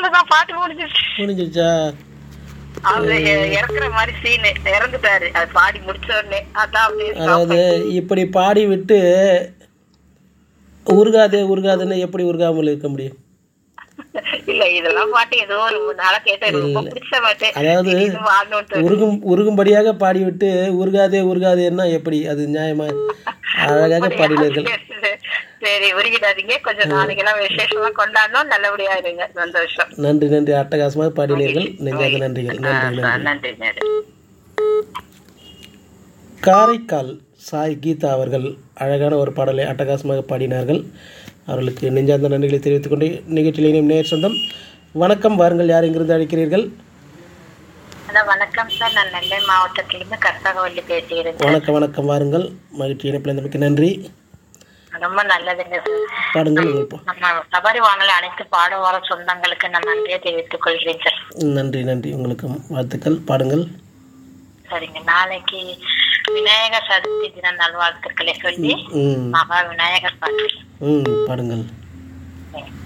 அவ்வளவுதான் பாட்டு முடிஞ்சிருச்சு முடிஞ்சிருச்சா அவரு இ- இறக்குற மாதிரி சீனு இறந்துட்டாரு அது பாடி முடிச்ச உடனே அதான் அப்படியே stop அதாவது இப்படி பாடி விட்டு உருகாதே உருகாதுன்னு எப்படி உருகாமல் இருக்க முடியும் இல்ல இதெல்லாம் பாட்டு ஏதோ ஒரு நாளா கேட்டேன் எனக்கு ரொம்ப பிடிச்ச பாட்டு அதாவது திடீர்னு பாடணும்னு தோணுது. உருகும் உருகும்படியாக பாடிவிட்டு உருகாதே உருகாதேன்னா எப்படி அது நியாயமா அழகாக பாடினீர்கள் சரி உருகிடாதீங்க கொஞ்சம் நாளைக்கெல்லாம் விசேஷமா கொண்டாடணும் நல்லபடியா இருங்க சந்தோஷம் நன்றி நன்றி அட்டகாசமாக பாடினீர்கள் நெஞ்சாக நன்றிகள் நன்றி ஆ, நன்றி நன்றி நன்றி காரைக்கால் சாய் கீதா அவர்கள் அழகான ஒரு பாடலை அட்டகாசமாக பாடினார்கள் அவர்களுக்கு நெஞ்சார்ந்த நன்றிகளை தெரிவித்துக் கொண்டு நிகழ்ச்சியில் இணையும் நேர் சொந்தம் வணக்கம் வாருங்கள் யார் எங்கிருந்து அழைக்கிறீர்கள் அதான் வணக்கம் சார் நான் நெல்லை மாவட்டத்திலிருந்து கற்பகவல்லி பேசுகிறேன் வணக்கம் வணக்கம் வாருங்கள் மகிழ்ச்சி இணைப்பில் நமக்கு நன்றி ரொம்ப நல்லதுங்க சார் பாடுங்கள் உங்கள் பா- நம்ம சபரி வாங்கல அனைத்து பாட வர சொந்தங்களுக்கு நான் நன்றியை தெரிவித்துக் கொள்கிறேன் சார் நன்றி நன்றி உங்களுக்கும் வாழ்த்துக்கள் பாடுங்கள் சரிங்க நாளைக்கு விநாயகர் சதுர்த்தி தின நல்வாழ்த்துக்களை சொல்லி ம் மகா விநாயகர் பாட்டு ம் பாடுங்கள் ம்.